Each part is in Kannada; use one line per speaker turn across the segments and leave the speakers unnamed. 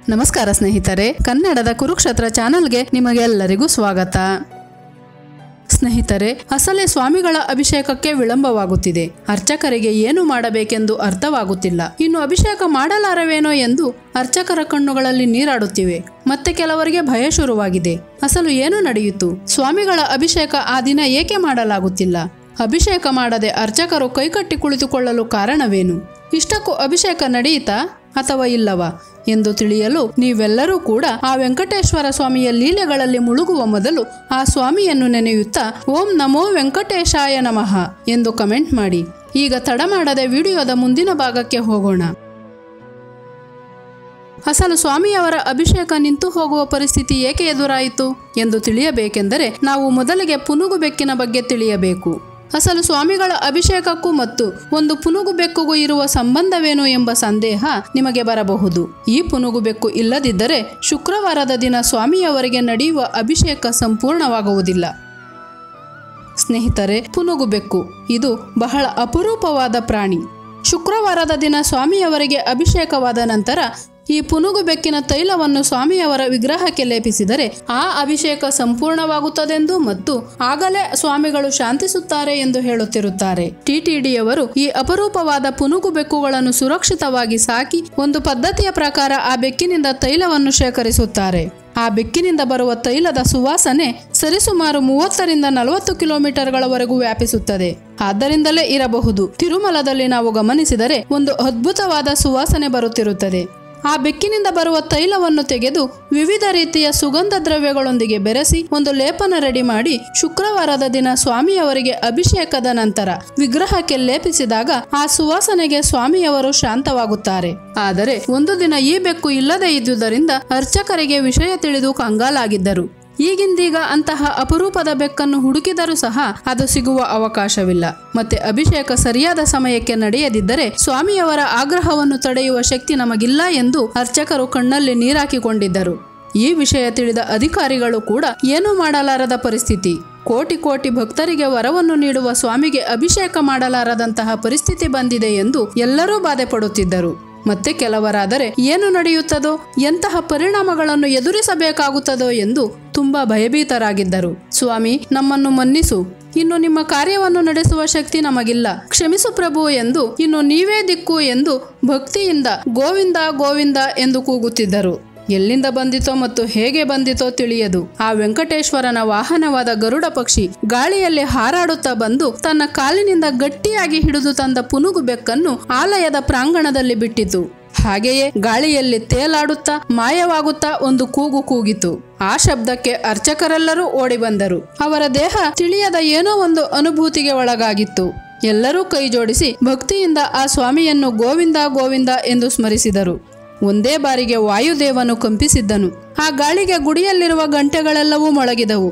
ನಮಸ್ಕಾರ ಸ್ನೇಹಿತರೆ ಕನ್ನಡದ ಕುರುಕ್ಷೇತ್ರ ಚಾನಲ್ಗೆ ನಿಮಗೆಲ್ಲರಿಗೂ ಸ್ವಾಗತ ಸ್ನೇಹಿತರೆ ಅಸಲೇ ಸ್ವಾಮಿಗಳ ಅಭಿಷೇಕಕ್ಕೆ ವಿಳಂಬವಾಗುತ್ತಿದೆ ಅರ್ಚಕರಿಗೆ ಏನು ಮಾಡಬೇಕೆಂದು ಅರ್ಥವಾಗುತ್ತಿಲ್ಲ ಇನ್ನು ಅಭಿಷೇಕ ಮಾಡಲಾರವೇನೋ ಎಂದು ಅರ್ಚಕರ ಕಣ್ಣುಗಳಲ್ಲಿ ನೀರಾಡುತ್ತಿವೆ ಮತ್ತೆ ಕೆಲವರಿಗೆ ಭಯ ಶುರುವಾಗಿದೆ ಅಸಲು ಏನು ನಡೆಯಿತು ಸ್ವಾಮಿಗಳ ಅಭಿಷೇಕ ಆ ದಿನ ಏಕೆ ಮಾಡಲಾಗುತ್ತಿಲ್ಲ ಅಭಿಷೇಕ ಮಾಡದೆ ಅರ್ಚಕರು ಕೈಕಟ್ಟಿ ಕುಳಿತುಕೊಳ್ಳಲು ಕಾರಣವೇನು ಇಷ್ಟಕ್ಕೂ ಅಭಿಷೇಕ ನಡೆಯಿತಾ ಅಥವಾ ಇಲ್ಲವಾ ಎಂದು ತಿಳಿಯಲು ನೀವೆಲ್ಲರೂ ಕೂಡ ಆ ವೆಂಕಟೇಶ್ವರ ಸ್ವಾಮಿಯ ಲೀಲೆಗಳಲ್ಲಿ ಮುಳುಗುವ ಮೊದಲು ಆ ಸ್ವಾಮಿಯನ್ನು ನೆನೆಯುತ್ತಾ ಓಂ ನಮೋ ವೆಂಕಟೇಶಾಯ ನಮಃ ಎಂದು ಕಮೆಂಟ್ ಮಾಡಿ ಈಗ ತಡ ಮಾಡದೆ ವಿಡಿಯೋದ ಮುಂದಿನ ಭಾಗಕ್ಕೆ ಹೋಗೋಣ ಅಸಲು ಸ್ವಾಮಿಯವರ ಅಭಿಷೇಕ ನಿಂತು ಹೋಗುವ ಪರಿಸ್ಥಿತಿ ಏಕೆ ಎದುರಾಯಿತು ಎಂದು ತಿಳಿಯಬೇಕೆಂದರೆ ನಾವು ಮೊದಲಿಗೆ ಪುನುಗು ಬೆಕ್ಕಿನ ಬಗ್ಗೆ ತಿಳಿಯಬೇಕು ಅಸಲು ಸ್ವಾಮಿಗಳ ಅಭಿಷೇಕಕ್ಕೂ ಮತ್ತು ಒಂದು ಪುನುಗು ಬೆಕ್ಕುಗೂ ಇರುವ ಸಂಬಂಧವೇನು ಎಂಬ ಸಂದೇಹ ನಿಮಗೆ ಬರಬಹುದು ಈ ಪುನುಗು ಬೆಕ್ಕು ಇಲ್ಲದಿದ್ದರೆ ಶುಕ್ರವಾರದ ದಿನ ಸ್ವಾಮಿಯವರಿಗೆ ನಡೆಯುವ ಅಭಿಷೇಕ ಸಂಪೂರ್ಣವಾಗುವುದಿಲ್ಲ ಸ್ನೇಹಿತರೆ ಪುನುಗು ಬೆಕ್ಕು ಇದು ಬಹಳ ಅಪರೂಪವಾದ ಪ್ರಾಣಿ ಶುಕ್ರವಾರದ ದಿನ ಸ್ವಾಮಿಯವರಿಗೆ ಅಭಿಷೇಕವಾದ ನಂತರ ಈ ಪುನುಗು ಬೆಕ್ಕಿನ ತೈಲವನ್ನು ಸ್ವಾಮಿಯವರ ವಿಗ್ರಹಕ್ಕೆ ಲೇಪಿಸಿದರೆ ಆ ಅಭಿಷೇಕ ಸಂಪೂರ್ಣವಾಗುತ್ತದೆಂದು ಮತ್ತು ಆಗಲೇ ಸ್ವಾಮಿಗಳು ಶಾಂತಿಸುತ್ತಾರೆ ಎಂದು ಹೇಳುತ್ತಿರುತ್ತಾರೆ ಟಿಟಿಡಿಯವರು ಈ ಅಪರೂಪವಾದ ಪುನುಗು ಬೆಕ್ಕುಗಳನ್ನು ಸುರಕ್ಷಿತವಾಗಿ ಸಾಕಿ ಒಂದು ಪದ್ಧತಿಯ ಪ್ರಕಾರ ಆ ಬೆಕ್ಕಿನಿಂದ ತೈಲವನ್ನು ಶೇಖರಿಸುತ್ತಾರೆ ಆ ಬೆಕ್ಕಿನಿಂದ ಬರುವ ತೈಲದ ಸುವಾಸನೆ ಸರಿಸುಮಾರು ಮೂವತ್ತರಿಂದ ನಲವತ್ತು ಕಿಲೋಮೀಟರ್ಗಳವರೆಗೂ ವ್ಯಾಪಿಸುತ್ತದೆ ಆದ್ದರಿಂದಲೇ ಇರಬಹುದು ತಿರುಮಲದಲ್ಲಿ ನಾವು ಗಮನಿಸಿದರೆ ಒಂದು ಅದ್ಭುತವಾದ ಸುವಾಸನೆ ಬರುತ್ತಿರುತ್ತದೆ ಆ ಬೆಕ್ಕಿನಿಂದ ಬರುವ ತೈಲವನ್ನು ತೆಗೆದು ವಿವಿಧ ರೀತಿಯ ಸುಗಂಧ ದ್ರವ್ಯಗಳೊಂದಿಗೆ ಬೆರೆಸಿ ಒಂದು ಲೇಪನ ರೆಡಿ ಮಾಡಿ ಶುಕ್ರವಾರದ ದಿನ ಸ್ವಾಮಿಯವರಿಗೆ ಅಭಿಷೇಕದ ನಂತರ ವಿಗ್ರಹಕ್ಕೆ ಲೇಪಿಸಿದಾಗ ಆ ಸುವಾಸನೆಗೆ ಸ್ವಾಮಿಯವರು ಶಾಂತವಾಗುತ್ತಾರೆ ಆದರೆ ಒಂದು ದಿನ ಈ ಬೆಕ್ಕು ಇಲ್ಲದೆ ಇದ್ದುದರಿಂದ ಅರ್ಚಕರಿಗೆ ವಿಷಯ ತಿಳಿದು ಕಂಗಾಲಾಗಿದ್ದರು ಈಗಿಂದೀಗ ಅಂತಹ ಅಪರೂಪದ ಬೆಕ್ಕನ್ನು ಹುಡುಕಿದರೂ ಸಹ ಅದು ಸಿಗುವ ಅವಕಾಶವಿಲ್ಲ ಮತ್ತೆ ಅಭಿಷೇಕ ಸರಿಯಾದ ಸಮಯಕ್ಕೆ ನಡೆಯದಿದ್ದರೆ ಸ್ವಾಮಿಯವರ ಆಗ್ರಹವನ್ನು ತಡೆಯುವ ಶಕ್ತಿ ನಮಗಿಲ್ಲ ಎಂದು ಅರ್ಚಕರು ಕಣ್ಣಲ್ಲಿ ನೀರಾಕಿಕೊಂಡಿದ್ದರು ಈ ವಿಷಯ ತಿಳಿದ ಅಧಿಕಾರಿಗಳು ಕೂಡ ಏನೂ ಮಾಡಲಾರದ ಪರಿಸ್ಥಿತಿ ಕೋಟಿ ಕೋಟಿ ಭಕ್ತರಿಗೆ ವರವನ್ನು ನೀಡುವ ಸ್ವಾಮಿಗೆ ಅಭಿಷೇಕ ಮಾಡಲಾರದಂತಹ ಪರಿಸ್ಥಿತಿ ಬಂದಿದೆ ಎಂದು ಎಲ್ಲರೂ ಬಾಧೆ ಪಡುತ್ತಿದ್ದರು ಮತ್ತೆ ಕೆಲವರಾದರೆ ಏನು ನಡೆಯುತ್ತದೋ ಎಂತಹ ಪರಿಣಾಮಗಳನ್ನು ಎದುರಿಸಬೇಕಾಗುತ್ತದೋ ಎಂದು ತುಂಬಾ ಭಯಭೀತರಾಗಿದ್ದರು ಸ್ವಾಮಿ ನಮ್ಮನ್ನು ಮನ್ನಿಸು ಇನ್ನು ನಿಮ್ಮ ಕಾರ್ಯವನ್ನು ನಡೆಸುವ ಶಕ್ತಿ ನಮಗಿಲ್ಲ ಕ್ಷಮಿಸು ಪ್ರಭು ಎಂದು ಇನ್ನು ನೀವೇ ದಿಕ್ಕು ಎಂದು ಭಕ್ತಿಯಿಂದ ಗೋವಿಂದ ಗೋವಿಂದ ಎಂದು ಕೂಗುತ್ತಿದ್ದರು ಎಲ್ಲಿಂದ ಬಂದಿತೋ ಮತ್ತು ಹೇಗೆ ಬಂದಿತೋ ತಿಳಿಯದು ಆ ವೆಂಕಟೇಶ್ವರನ ವಾಹನವಾದ ಗರುಡ ಪಕ್ಷಿ ಗಾಳಿಯಲ್ಲಿ ಹಾರಾಡುತ್ತಾ ಬಂದು ತನ್ನ ಕಾಲಿನಿಂದ ಗಟ್ಟಿಯಾಗಿ ಹಿಡಿದು ತಂದ ಪುನುಗು ಬೆಕ್ಕನ್ನು ಆಲಯದ ಪ್ರಾಂಗಣದಲ್ಲಿ ಬಿಟ್ಟಿತು ಹಾಗೆಯೇ ಗಾಳಿಯಲ್ಲಿ ತೇಲಾಡುತ್ತಾ ಮಾಯವಾಗುತ್ತಾ ಒಂದು ಕೂಗು ಕೂಗಿತು ಆ ಶಬ್ದಕ್ಕೆ ಅರ್ಚಕರೆಲ್ಲರೂ ಓಡಿ ಬಂದರು ಅವರ ದೇಹ ತಿಳಿಯದ ಏನೋ ಒಂದು ಅನುಭೂತಿಗೆ ಒಳಗಾಗಿತ್ತು ಎಲ್ಲರೂ ಕೈ ಜೋಡಿಸಿ ಭಕ್ತಿಯಿಂದ ಆ ಸ್ವಾಮಿಯನ್ನು ಗೋವಿಂದ ಗೋವಿಂದ ಎಂದು ಸ್ಮರಿಸಿದರು ಒಂದೇ ಬಾರಿಗೆ ವಾಯುದೇವನು ಕಂಪಿಸಿದ್ದನು ಆ ಗಾಳಿಗೆ ಗುಡಿಯಲ್ಲಿರುವ ಗಂಟೆಗಳೆಲ್ಲವೂ ಮೊಳಗಿದವು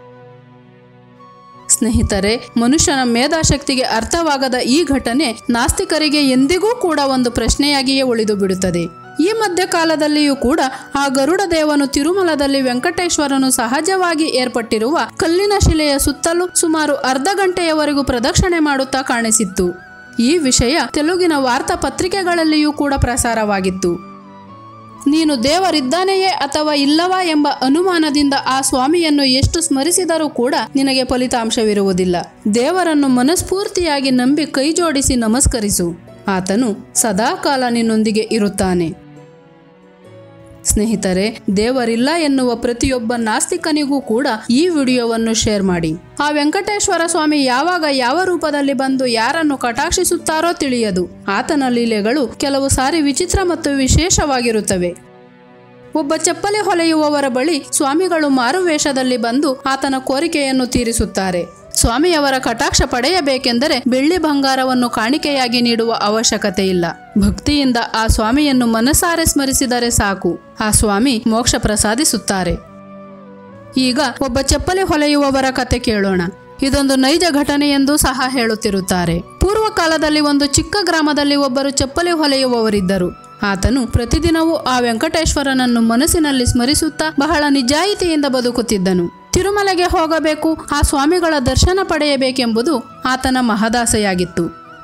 ಸ್ನೇಹಿತರೆ ಮನುಷ್ಯನ ಮೇಧಾಶಕ್ತಿಗೆ ಅರ್ಥವಾಗದ ಈ ಘಟನೆ ನಾಸ್ತಿಕರಿಗೆ ಎಂದಿಗೂ ಕೂಡ ಒಂದು ಪ್ರಶ್ನೆಯಾಗಿಯೇ ಉಳಿದು ಬಿಡುತ್ತದೆ ಈ ಮಧ್ಯಕಾಲದಲ್ಲಿಯೂ ಕೂಡ ಆ ಗರುಡ ದೇವನು ತಿರುಮಲದಲ್ಲಿ ವೆಂಕಟೇಶ್ವರನು ಸಹಜವಾಗಿ ಏರ್ಪಟ್ಟಿರುವ ಕಲ್ಲಿನ ಶಿಲೆಯ ಸುತ್ತಲೂ ಸುಮಾರು ಅರ್ಧ ಗಂಟೆಯವರೆಗೂ ಪ್ರದಕ್ಷಿಣೆ ಮಾಡುತ್ತಾ ಕಾಣಿಸಿತ್ತು ಈ ವಿಷಯ ತೆಲುಗಿನ ವಾರ್ತಾ ಪತ್ರಿಕೆಗಳಲ್ಲಿಯೂ ಕೂಡ ಪ್ರಸಾರವಾಗಿತ್ತು ನೀನು ದೇವರಿದ್ದಾನೆಯೇ ಅಥವಾ ಇಲ್ಲವಾ ಎಂಬ ಅನುಮಾನದಿಂದ ಆ ಸ್ವಾಮಿಯನ್ನು ಎಷ್ಟು ಸ್ಮರಿಸಿದರೂ ಕೂಡ ನಿನಗೆ ಫಲಿತಾಂಶವಿರುವುದಿಲ್ಲ ದೇವರನ್ನು ಮನಸ್ಫೂರ್ತಿಯಾಗಿ ನಂಬಿ ಕೈಜೋಡಿಸಿ ನಮಸ್ಕರಿಸು ಆತನು ಸದಾಕಾಲ ನಿನ್ನೊಂದಿಗೆ ಇರುತ್ತಾನೆ ಸ್ನೇಹಿತರೆ ದೇವರಿಲ್ಲ ಎನ್ನುವ ಪ್ರತಿಯೊಬ್ಬ ನಾಸ್ತಿಕನಿಗೂ ಕೂಡ ಈ ವಿಡಿಯೋವನ್ನು ಶೇರ್ ಮಾಡಿ ಆ ವೆಂಕಟೇಶ್ವರ ಸ್ವಾಮಿ ಯಾವಾಗ ಯಾವ ರೂಪದಲ್ಲಿ ಬಂದು ಯಾರನ್ನು ಕಟಾಕ್ಷಿಸುತ್ತಾರೋ ತಿಳಿಯದು ಆತನ ಲೀಲೆಗಳು ಕೆಲವು ಸಾರಿ ವಿಚಿತ್ರ ಮತ್ತು ವಿಶೇಷವಾಗಿರುತ್ತವೆ ಒಬ್ಬ ಚಪ್ಪಲಿ ಹೊಲೆಯುವವರ ಬಳಿ ಸ್ವಾಮಿಗಳು ಮಾರುವೇಷದಲ್ಲಿ ಬಂದು ಆತನ ಕೋರಿಕೆಯನ್ನು ತೀರಿಸುತ್ತಾರೆ ಸ್ವಾಮಿಯವರ ಕಟಾಕ್ಷ ಪಡೆಯಬೇಕೆಂದರೆ ಬೆಳ್ಳಿ ಬಂಗಾರವನ್ನು ಕಾಣಿಕೆಯಾಗಿ ನೀಡುವ ಅವಶ್ಯಕತೆ ಇಲ್ಲ ಭಕ್ತಿಯಿಂದ ಆ ಸ್ವಾಮಿಯನ್ನು ಮನಸಾರೆ ಸ್ಮರಿಸಿದರೆ ಸಾಕು ಆ ಸ್ವಾಮಿ ಮೋಕ್ಷ ಪ್ರಸಾದಿಸುತ್ತಾರೆ ಈಗ ಒಬ್ಬ ಚಪ್ಪಲಿ ಹೊಲೆಯುವವರ ಕತೆ ಕೇಳೋಣ ಇದೊಂದು ನೈಜ ಘಟನೆ ಎಂದು ಸಹ ಹೇಳುತ್ತಿರುತ್ತಾರೆ ಪೂರ್ವ ಕಾಲದಲ್ಲಿ ಒಂದು ಚಿಕ್ಕ ಗ್ರಾಮದಲ್ಲಿ ಒಬ್ಬರು ಚಪ್ಪಲಿ ಹೊಲೆಯುವವರಿದ್ದರು ಆತನು ಪ್ರತಿದಿನವೂ ಆ ವೆಂಕಟೇಶ್ವರನನ್ನು ಮನಸ್ಸಿನಲ್ಲಿ ಸ್ಮರಿಸುತ್ತಾ ಬಹಳ ನಿಜಾಯಿತಿಯಿಂದ ಬದುಕುತ್ತಿದ್ದನು ತಿರುಮಲೆಗೆ ಹೋಗಬೇಕು ಆ ಸ್ವಾಮಿಗಳ ದರ್ಶನ ಪಡೆಯಬೇಕೆಂಬುದು ಆತನ ಮಹದಾಸೆಯಾಗಿತ್ತು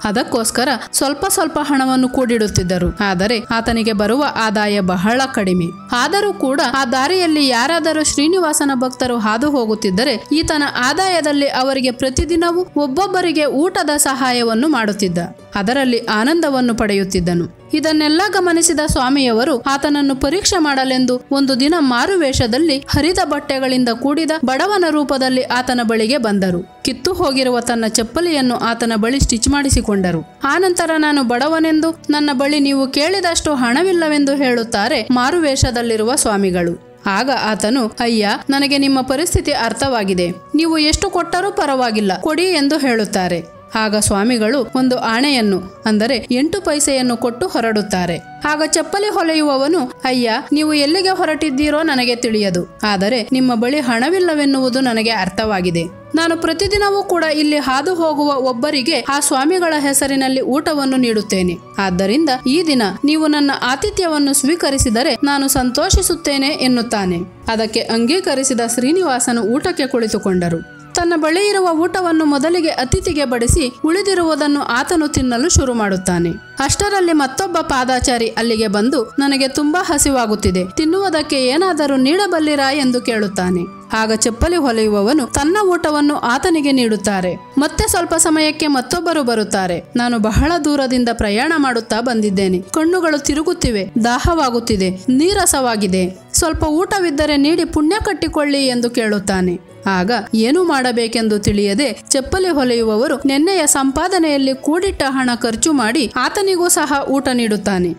ಅದಕ್ಕೋಸ್ಕರ ಸ್ವಲ್ಪ ಸ್ವಲ್ಪ ಹಣವನ್ನು ಕೂಡಿಡುತ್ತಿದ್ದರು ಆದರೆ ಆತನಿಗೆ ಬರುವ ಆದಾಯ ಬಹಳ ಕಡಿಮೆ ಆದರೂ ಕೂಡ ಆ ದಾರಿಯಲ್ಲಿ ಯಾರಾದರೂ ಶ್ರೀನಿವಾಸನ ಭಕ್ತರು ಹಾದು ಹೋಗುತ್ತಿದ್ದರೆ ಈತನ ಆದಾಯದಲ್ಲಿ ಅವರಿಗೆ ಪ್ರತಿದಿನವೂ ಒಬ್ಬೊಬ್ಬರಿಗೆ ಊಟದ ಸಹಾಯವನ್ನು ಮಾಡುತ್ತಿದ್ದ ಅದರಲ್ಲಿ ಆನಂದವನ್ನು ಪಡೆಯುತ್ತಿದ್ದನು ಇದನ್ನೆಲ್ಲ ಗಮನಿಸಿದ ಸ್ವಾಮಿಯವರು ಆತನನ್ನು ಪರೀಕ್ಷೆ ಮಾಡಲೆಂದು ಒಂದು ದಿನ ಮಾರುವೇಷದಲ್ಲಿ ಹರಿದ ಬಟ್ಟೆಗಳಿಂದ ಕೂಡಿದ ಬಡವನ ರೂಪದಲ್ಲಿ ಆತನ ಬಳಿಗೆ ಬಂದರು ಕಿತ್ತು ಹೋಗಿರುವ ತನ್ನ ಚಪ್ಪಲಿಯನ್ನು ಆತನ ಬಳಿ ಸ್ಟಿಚ್ ಮಾಡಿಸಿಕೊಂಡರು ಆನಂತರ ನಾನು ಬಡವನೆಂದು ನನ್ನ ಬಳಿ ನೀವು ಕೇಳಿದಷ್ಟು ಹಣವಿಲ್ಲವೆಂದು ಹೇಳುತ್ತಾರೆ ಮಾರುವೇಷದಲ್ಲಿರುವ ಸ್ವಾಮಿಗಳು ಆಗ ಆತನು ಅಯ್ಯ ನನಗೆ ನಿಮ್ಮ ಪರಿಸ್ಥಿತಿ ಅರ್ಥವಾಗಿದೆ ನೀವು ಎಷ್ಟು ಕೊಟ್ಟರೂ ಪರವಾಗಿಲ್ಲ ಕೊಡಿ ಎಂದು ಹೇಳುತ್ತಾರೆ ಆಗ ಸ್ವಾಮಿಗಳು ಒಂದು ಆಣೆಯನ್ನು ಅಂದರೆ ಎಂಟು ಪೈಸೆಯನ್ನು ಕೊಟ್ಟು ಹೊರಡುತ್ತಾರೆ ಆಗ ಚಪ್ಪಲಿ ಹೊಲೆಯುವವನು ಅಯ್ಯ ನೀವು ಎಲ್ಲಿಗೆ ಹೊರಟಿದ್ದೀರೋ ನನಗೆ ತಿಳಿಯದು ಆದರೆ ನಿಮ್ಮ ಬಳಿ ಹಣವಿಲ್ಲವೆನ್ನುವುದು ನನಗೆ ಅರ್ಥವಾಗಿದೆ ನಾನು ಪ್ರತಿದಿನವೂ ಕೂಡ ಇಲ್ಲಿ ಹಾದು ಹೋಗುವ ಒಬ್ಬರಿಗೆ ಆ ಸ್ವಾಮಿಗಳ ಹೆಸರಿನಲ್ಲಿ ಊಟವನ್ನು ನೀಡುತ್ತೇನೆ ಆದ್ದರಿಂದ ಈ ದಿನ ನೀವು ನನ್ನ ಆತಿಥ್ಯವನ್ನು ಸ್ವೀಕರಿಸಿದರೆ ನಾನು ಸಂತೋಷಿಸುತ್ತೇನೆ ಎನ್ನುತ್ತಾನೆ ಅದಕ್ಕೆ ಅಂಗೀಕರಿಸಿದ ಶ್ರೀನಿವಾಸನು ಊಟಕ್ಕೆ ಕುಳಿತುಕೊಂಡರು ತನ್ನ ಬಳಿ ಇರುವ ಊಟವನ್ನು ಮೊದಲಿಗೆ ಅತಿಥಿಗೆ ಬಡಿಸಿ ಉಳಿದಿರುವುದನ್ನು ಆತನು ತಿನ್ನಲು ಶುರು ಮಾಡುತ್ತಾನೆ ಅಷ್ಟರಲ್ಲಿ ಮತ್ತೊಬ್ಬ ಪಾದಾಚಾರಿ ಅಲ್ಲಿಗೆ ಬಂದು ನನಗೆ ತುಂಬಾ ಹಸಿವಾಗುತ್ತಿದೆ ತಿನ್ನುವುದಕ್ಕೆ ಏನಾದರೂ ನೀಡಬಲ್ಲಿರಾ ಎಂದು ಕೇಳುತ್ತಾನೆ ಆಗ ಚಪ್ಪಲಿ ಹೊಲೆಯುವವನು ತನ್ನ ಊಟವನ್ನು ಆತನಿಗೆ ನೀಡುತ್ತಾರೆ ಮತ್ತೆ ಸ್ವಲ್ಪ ಸಮಯಕ್ಕೆ ಮತ್ತೊಬ್ಬರು ಬರುತ್ತಾರೆ ನಾನು ಬಹಳ ದೂರದಿಂದ ಪ್ರಯಾಣ ಮಾಡುತ್ತಾ ಬಂದಿದ್ದೇನೆ ಕಣ್ಣುಗಳು ತಿರುಗುತ್ತಿವೆ ದಾಹವಾಗುತ್ತಿದೆ ನೀರಸವಾಗಿದೆ ಸ್ವಲ್ಪ ಊಟವಿದ್ದರೆ ನೀಡಿ ಪುಣ್ಯ ಕಟ್ಟಿಕೊಳ್ಳಿ ಎಂದು ಕೇಳುತ್ತಾನೆ ಆಗ ಏನು ಮಾಡಬೇಕೆಂದು ತಿಳಿಯದೆ ಚಪ್ಪಲಿ ಹೊಲೆಯುವವರು ನೆನ್ನೆಯ ಸಂಪಾದನೆಯಲ್ಲಿ ಕೂಡಿಟ್ಟ ಹಣ ಖರ್ಚು ಮಾಡಿ ಆತನಿಗೂ ಸಹ ಊಟ ನೀಡುತ್ತಾನೆ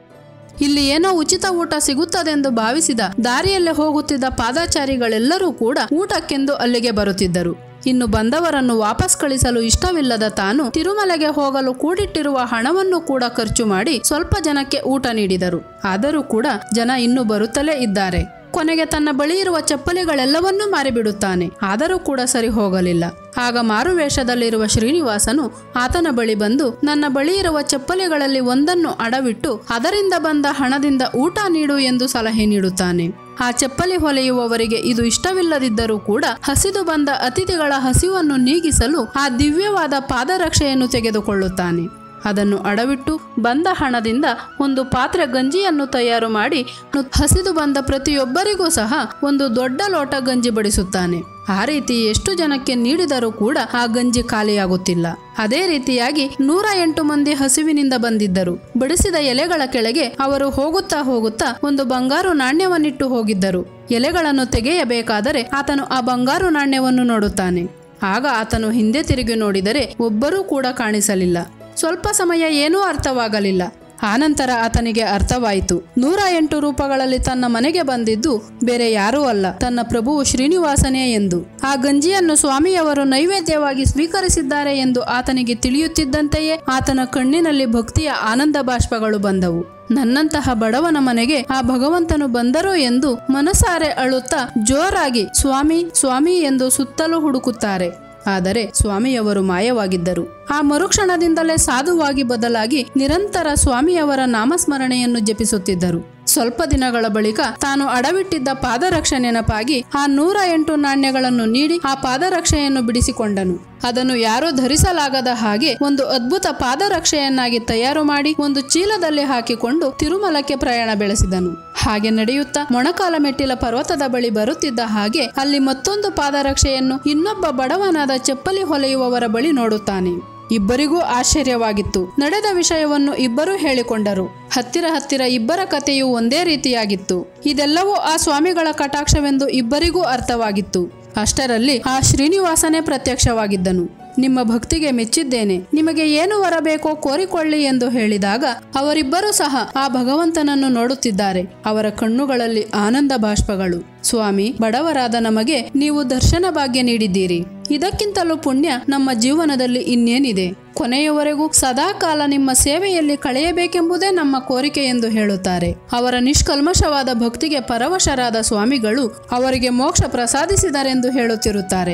ಇಲ್ಲಿ ಏನೋ ಉಚಿತ ಊಟ ಸಿಗುತ್ತದೆಂದು ಭಾವಿಸಿದ ದಾರಿಯಲ್ಲೇ ಹೋಗುತ್ತಿದ್ದ ಪಾದಾಚಾರಿಗಳೆಲ್ಲರೂ ಕೂಡ ಊಟಕ್ಕೆಂದು ಅಲ್ಲಿಗೆ ಬರುತ್ತಿದ್ದರು ಇನ್ನು ಬಂದವರನ್ನು ವಾಪಸ್ ಕಳಿಸಲು ಇಷ್ಟವಿಲ್ಲದ ತಾನು ತಿರುಮಲೆಗೆ ಹೋಗಲು ಕೂಡಿಟ್ಟಿರುವ ಹಣವನ್ನು ಕೂಡ ಖರ್ಚು ಮಾಡಿ ಸ್ವಲ್ಪ ಜನಕ್ಕೆ ಊಟ ನೀಡಿದರು ಆದರೂ ಕೂಡ ಜನ ಇನ್ನು ಬರುತ್ತಲೇ ಇದ್ದಾರೆ ಕೊನೆಗೆ ತನ್ನ ಬಳಿ ಇರುವ ಚಪ್ಪಲಿಗಳೆಲ್ಲವನ್ನೂ ಮಾರಿಬಿಡುತ್ತಾನೆ ಆದರೂ ಕೂಡ ಸರಿ ಹೋಗಲಿಲ್ಲ ಆಗ ಮಾರುವೇಷದಲ್ಲಿರುವ ಶ್ರೀನಿವಾಸನು ಆತನ ಬಳಿ ಬಂದು ನನ್ನ ಬಳಿ ಇರುವ ಚಪ್ಪಲಿಗಳಲ್ಲಿ ಒಂದನ್ನು ಅಡವಿಟ್ಟು ಅದರಿಂದ ಬಂದ ಹಣದಿಂದ ಊಟ ನೀಡು ಎಂದು ಸಲಹೆ ನೀಡುತ್ತಾನೆ ಆ ಚಪ್ಪಲಿ ಹೊಲೆಯುವವರಿಗೆ ಇದು ಇಷ್ಟವಿಲ್ಲದಿದ್ದರೂ ಕೂಡ ಹಸಿದು ಬಂದ ಅತಿಥಿಗಳ ಹಸಿವನ್ನು ನೀಗಿಸಲು ಆ ದಿವ್ಯವಾದ ಪಾದರಕ್ಷೆಯನ್ನು ತೆಗೆದುಕೊಳ್ಳುತ್ತಾನೆ ಅದನ್ನು ಅಡವಿಟ್ಟು ಬಂದ ಹಣದಿಂದ ಒಂದು ಪಾತ್ರೆ ಗಂಜಿಯನ್ನು ತಯಾರು ಮಾಡಿ ಹಸಿದು ಬಂದ ಪ್ರತಿಯೊಬ್ಬರಿಗೂ ಸಹ ಒಂದು ದೊಡ್ಡ ಲೋಟ ಗಂಜಿ ಬಡಿಸುತ್ತಾನೆ ಆ ರೀತಿ ಎಷ್ಟು ಜನಕ್ಕೆ ನೀಡಿದರೂ ಕೂಡ ಆ ಗಂಜಿ ಖಾಲಿಯಾಗುತ್ತಿಲ್ಲ ಅದೇ ರೀತಿಯಾಗಿ ನೂರ ಎಂಟು ಮಂದಿ ಹಸಿವಿನಿಂದ ಬಂದಿದ್ದರು ಬಡಿಸಿದ ಎಲೆಗಳ ಕೆಳಗೆ ಅವರು ಹೋಗುತ್ತಾ ಹೋಗುತ್ತಾ ಒಂದು ಬಂಗಾರು ನಾಣ್ಯವನ್ನಿಟ್ಟು ಹೋಗಿದ್ದರು ಎಲೆಗಳನ್ನು ತೆಗೆಯಬೇಕಾದರೆ ಆತನು ಆ ಬಂಗಾರು ನಾಣ್ಯವನ್ನು ನೋಡುತ್ತಾನೆ ಆಗ ಆತನು ಹಿಂದೆ ತಿರುಗಿ ನೋಡಿದರೆ ಒಬ್ಬರೂ ಕೂಡ ಕಾಣಿಸಲಿಲ್ಲ ಸ್ವಲ್ಪ ಸಮಯ ಏನೂ ಅರ್ಥವಾಗಲಿಲ್ಲ ಆನಂತರ ಆತನಿಗೆ ಅರ್ಥವಾಯಿತು ನೂರ ಎಂಟು ರೂಪಗಳಲ್ಲಿ ತನ್ನ ಮನೆಗೆ ಬಂದಿದ್ದು ಬೇರೆ ಯಾರೂ ಅಲ್ಲ ತನ್ನ ಪ್ರಭುವು ಶ್ರೀನಿವಾಸನೇ ಎಂದು ಆ ಗಂಜಿಯನ್ನು ಸ್ವಾಮಿಯವರು ನೈವೇದ್ಯವಾಗಿ ಸ್ವೀಕರಿಸಿದ್ದಾರೆ ಎಂದು ಆತನಿಗೆ ತಿಳಿಯುತ್ತಿದ್ದಂತೆಯೇ ಆತನ ಕಣ್ಣಿನಲ್ಲಿ ಭಕ್ತಿಯ ಆನಂದ ಬಾಷ್ಪಗಳು ಬಂದವು ನನ್ನಂತಹ ಬಡವನ ಮನೆಗೆ ಆ ಭಗವಂತನು ಬಂದರು ಎಂದು ಮನಸಾರೆ ಅಳುತ್ತಾ ಜೋರಾಗಿ ಸ್ವಾಮಿ ಸ್ವಾಮಿ ಎಂದು ಸುತ್ತಲೂ ಹುಡುಕುತ್ತಾರೆ ಆದರೆ ಸ್ವಾಮಿಯವರು ಮಾಯವಾಗಿದ್ದರು ಆ ಮರುಕ್ಷಣದಿಂದಲೇ ಸಾಧುವಾಗಿ ಬದಲಾಗಿ ನಿರಂತರ ಸ್ವಾಮಿಯವರ ನಾಮಸ್ಮರಣೆಯನ್ನು ಜಪಿಸುತ್ತಿದ್ದರು ಸ್ವಲ್ಪ ದಿನಗಳ ಬಳಿಕ ತಾನು ಅಡವಿಟ್ಟಿದ್ದ ಪಾದರಕ್ಷೆ ನೆನಪಾಗಿ ಆ ನೂರ ಎಂಟು ನಾಣ್ಯಗಳನ್ನು ನೀಡಿ ಆ ಪಾದರಕ್ಷೆಯನ್ನು ಬಿಡಿಸಿಕೊಂಡನು ಅದನ್ನು ಯಾರೂ ಧರಿಸಲಾಗದ ಹಾಗೆ ಒಂದು ಅದ್ಭುತ ಪಾದರಕ್ಷೆಯನ್ನಾಗಿ ತಯಾರು ಮಾಡಿ ಒಂದು ಚೀಲದಲ್ಲಿ ಹಾಕಿಕೊಂಡು ತಿರುಮಲಕ್ಕೆ ಪ್ರಯಾಣ ಬೆಳೆಸಿದನು ಹಾಗೆ ನಡೆಯುತ್ತಾ ಮೊಣಕಾಲ ಮೆಟ್ಟಿಲ ಪರ್ವತದ ಬಳಿ ಬರುತ್ತಿದ್ದ ಹಾಗೆ ಅಲ್ಲಿ ಮತ್ತೊಂದು ಪಾದರಕ್ಷೆಯನ್ನು ಇನ್ನೊಬ್ಬ ಬಡವನಾದ ಚಪ್ಪಲಿ ಹೊಲೆಯುವವರ ಬಳಿ ನೋಡುತ್ತಾನೆ ಇಬ್ಬರಿಗೂ ಆಶ್ಚರ್ಯವಾಗಿತ್ತು ನಡೆದ ವಿಷಯವನ್ನು ಇಬ್ಬರೂ ಹೇಳಿಕೊಂಡರು ಹತ್ತಿರ ಹತ್ತಿರ ಇಬ್ಬರ ಕಥೆಯು ಒಂದೇ ರೀತಿಯಾಗಿತ್ತು ಇದೆಲ್ಲವೂ ಆ ಸ್ವಾಮಿಗಳ ಕಟಾಕ್ಷವೆಂದು ಇಬ್ಬರಿಗೂ ಅರ್ಥವಾಗಿತ್ತು ಅಷ್ಟರಲ್ಲಿ ಆ ಶ್ರೀನಿವಾಸನೇ ಪ್ರತ್ಯಕ್ಷವಾಗಿದ್ದನು ನಿಮ್ಮ ಭಕ್ತಿಗೆ ಮೆಚ್ಚಿದ್ದೇನೆ ನಿಮಗೆ ಏನು ವರಬೇಕೋ ಕೋರಿಕೊಳ್ಳಿ ಎಂದು ಹೇಳಿದಾಗ ಅವರಿಬ್ಬರೂ ಸಹ ಆ ಭಗವಂತನನ್ನು ನೋಡುತ್ತಿದ್ದಾರೆ ಅವರ ಕಣ್ಣುಗಳಲ್ಲಿ ಆನಂದ ಬಾಷ್ಪಗಳು ಸ್ವಾಮಿ ಬಡವರಾದ ನಮಗೆ ನೀವು ದರ್ಶನ ಭಾಗ್ಯ ನೀಡಿದ್ದೀರಿ ಇದಕ್ಕಿಂತಲೂ ಪುಣ್ಯ ನಮ್ಮ ಜೀವನದಲ್ಲಿ ಇನ್ನೇನಿದೆ ಕೊನೆಯವರೆಗೂ ಸದಾಕಾಲ ನಿಮ್ಮ ಸೇವೆಯಲ್ಲಿ ಕಳೆಯಬೇಕೆಂಬುದೇ ನಮ್ಮ ಕೋರಿಕೆ ಎಂದು ಹೇಳುತ್ತಾರೆ ಅವರ ನಿಷ್ಕಲ್ಮಶವಾದ ಭಕ್ತಿಗೆ ಪರವಶರಾದ ಸ್ವಾಮಿಗಳು ಅವರಿಗೆ ಮೋಕ್ಷ ಪ್ರಸಾದಿಸಿದರೆಂದು ಹೇಳುತ್ತಿರುತ್ತಾರೆ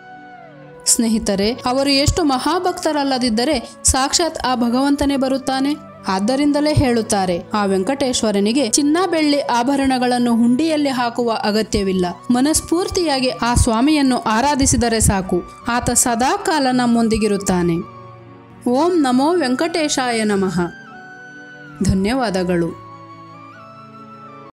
ಸ್ನೇಹಿತರೆ ಅವರು ಎಷ್ಟು ಮಹಾಭಕ್ತರಲ್ಲದಿದ್ದರೆ ಸಾಕ್ಷಾತ್ ಆ ಭಗವಂತನೇ ಬರುತ್ತಾನೆ ಆದ್ದರಿಂದಲೇ ಹೇಳುತ್ತಾರೆ ಆ ವೆಂಕಟೇಶ್ವರನಿಗೆ ಚಿನ್ನ ಬೆಳ್ಳಿ ಆಭರಣಗಳನ್ನು ಹುಂಡಿಯಲ್ಲಿ ಹಾಕುವ ಅಗತ್ಯವಿಲ್ಲ ಮನಸ್ಫೂರ್ತಿಯಾಗಿ ಆ ಸ್ವಾಮಿಯನ್ನು ಆರಾಧಿಸಿದರೆ ಸಾಕು ಆತ ಸದಾಕಾಲ ನಮ್ಮೊಂದಿಗಿರುತ್ತಾನೆ ಓಂ ನಮೋ ವೆಂಕಟೇಶಾಯ ನಮಃ ಧನ್ಯವಾದಗಳು